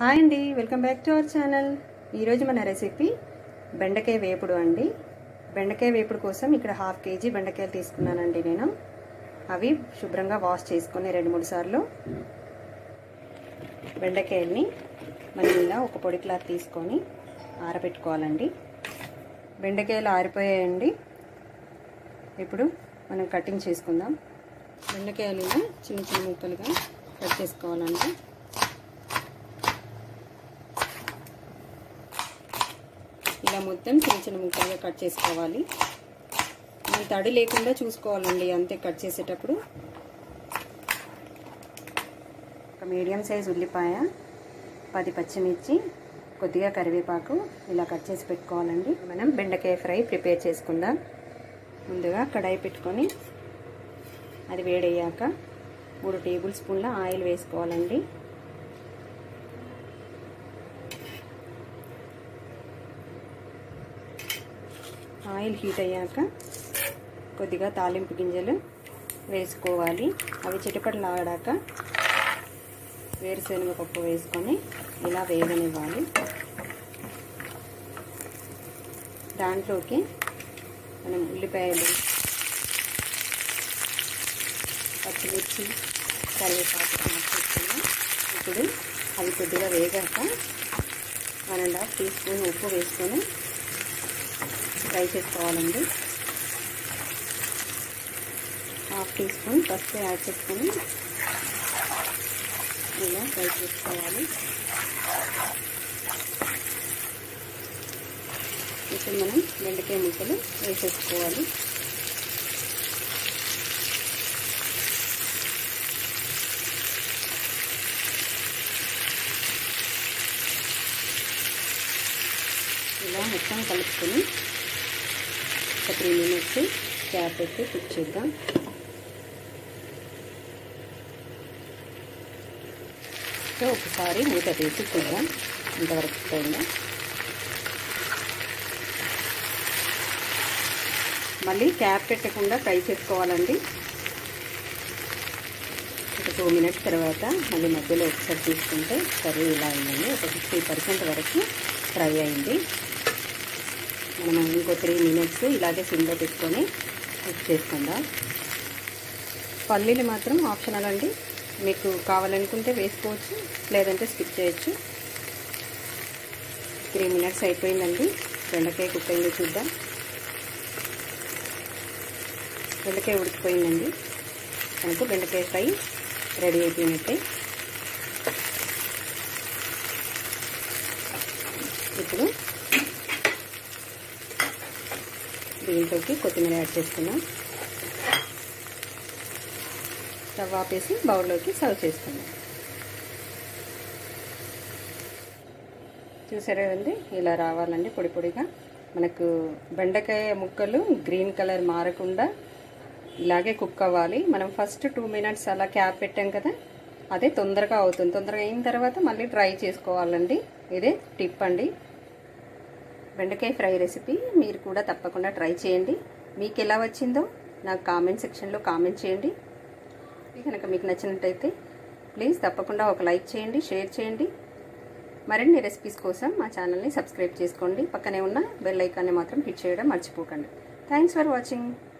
hi అండి welcome back to our channel ఈరోజు మన రెసిపీ బెండకాయ వేపుడు అండి బెండకాయ వేపుడు కోసం ఇక్కడ హాఫ్ కేజీ బెండకాయలు తీసుకున్నానండి నేను అవి శుభ్రంగా వాష్ చేసుకొని రెండు మూడు సార్లు బెండకాయల్ని మనం ఇలా ఒక పొడి క్లాత్ తీసుకొని ఆరబెట్టుకోవాలండి బెండకాయలు ఆరిపోయాయండి ఇప్పుడు మనం కటింగ్ చేసుకుందాం బెండకాయలు చిన్న చిన్న ముక్కలుగా కట్ చేసుకోవాలండి ఇలా మొత్తం చిన్న చిన్న ముక్కలుగా కట్ చేసుకోవాలి మన తడి లేకుండా చూసుకోవాలండి అంతే కట్ చేసేటప్పుడు ఒక మీడియం సైజ్ ఉల్లిపాయ పది పచ్చిమిర్చి కొద్దిగా కరివేపాకు ఇలా కట్ చేసి పెట్టుకోవాలండి మనం బెండకాయ ఫ్రై ప్రిపేర్ చేసుకుందాం ముందుగా కడాయి పెట్టుకొని అది వేడయ్యాక మూడు టేబుల్ స్పూన్ల ఆయిల్ వేసుకోవాలండి ఆయిల్ హీట్ అయ్యాక కొద్దిగా తాలింపు గింజలు వేసుకోవాలి అవి చిటపటలాడాక వేరుశనగ పప్పు వేసుకొని ఇలా వేగనివ్వాలి దాంట్లోకి మనం ఉల్లిపాయలు పచ్చిమిర్చి కరివేపాకు చేసుకున్నాం ఇప్పుడు అవి కొద్దిగా వేగాక one and half teaspoon ఉప్పు వేసుకొని ఫ్రై చేసుకోవాలండి హాఫ్ టీ స్పూన్ పసుపు యాడ్ చేసుకొని ఇలా ఫ్రై చేసుకోవాలి ఇప్పుడు మనం బెండకాయ ముక్కలు వేసేసుకోవాలి ఇలా మొత్తం కలుపుకొని ఒక త్రీ మినిట్స్ క్యాప్ పెట్టి కుక్ చేద్దాం సో ఒకసారి మూత తీసి చూద్దాం ఇంతవరకు పోయిందా మళ్ళీ క్యాప్ పెట్టకుండా ఫ్రై చేసుకోవాలండి ఒక టూ మినిట్స్ తర్వాత మళ్ళీ మధ్యలో ఒకసారి తీసుకుంటే కర్రీ ఇలా అయిందండి ఒక ఫిఫ్టీ పర్సెంట్ వరకు ఫ్రై అయింది మనం ఇంకో త్రీ మినిట్స్ ఇలాగే సిమ్లో పెట్టుకొని కుక్ చేసుకుందాం పల్లీలు మాత్రం ఆప్షనల్ అండి మీకు కావాలనుకుంటే వేసుకోవచ్చు లేదంటే స్కిప్ చేయొచ్చు త్రీ మినిట్స్ అయిపోయిందండి బెండకాయ కుక్ అయింది చూద్దాం బెండకాయ ఉడికిపోయిందండి మనకు బెండకాయ ఫ్రై రెడీ అయిపోయినట్టే ఇప్పుడు దీంట్లోకి కొత్తిమీర యాడ్ చేసుకున్నాం స్టవ్ ఆపేసి బౌల్లోకి సర్వ్ చేసుకున్నాం చూసారా కదండి ఇలా రావాలండి పొడి పొడిగా మనకు బెండకాయ ముక్కలు గ్రీన్ కలర్ మారకుండా ఇలాగే కుక్ అవ్వాలి మనం ఫస్ట్ టూ మినిట్స్ అలా క్యాప్ పెట్టాం కదా అదే తొందరగా అవుతుంది తొందరగా అయిన తర్వాత మళ్ళీ ట్రై చేసుకోవాలండి ఇదే టిప్ అండి బెండకాయ ఫ్రై రెసిపీ మీరు కూడా తప్పకుండా ట్రై చేయండి మీకు ఎలా వచ్చిందో నాకు కామెంట్ సెక్షన్లో కామెంట్ చేయండి కనుక మీకు నచ్చినట్టయితే ప్లీజ్ తప్పకుండా ఒక లైక్ చేయండి షేర్ చేయండి మరిన్ని రెసిపీస్ కోసం మా ఛానల్ని సబ్స్క్రైబ్ చేసుకోండి పక్కనే ఉన్న బెల్ ఐకాన్ని మాత్రం హిట్ చేయడం మర్చిపోకండి థ్యాంక్స్ ఫర్ వాచింగ్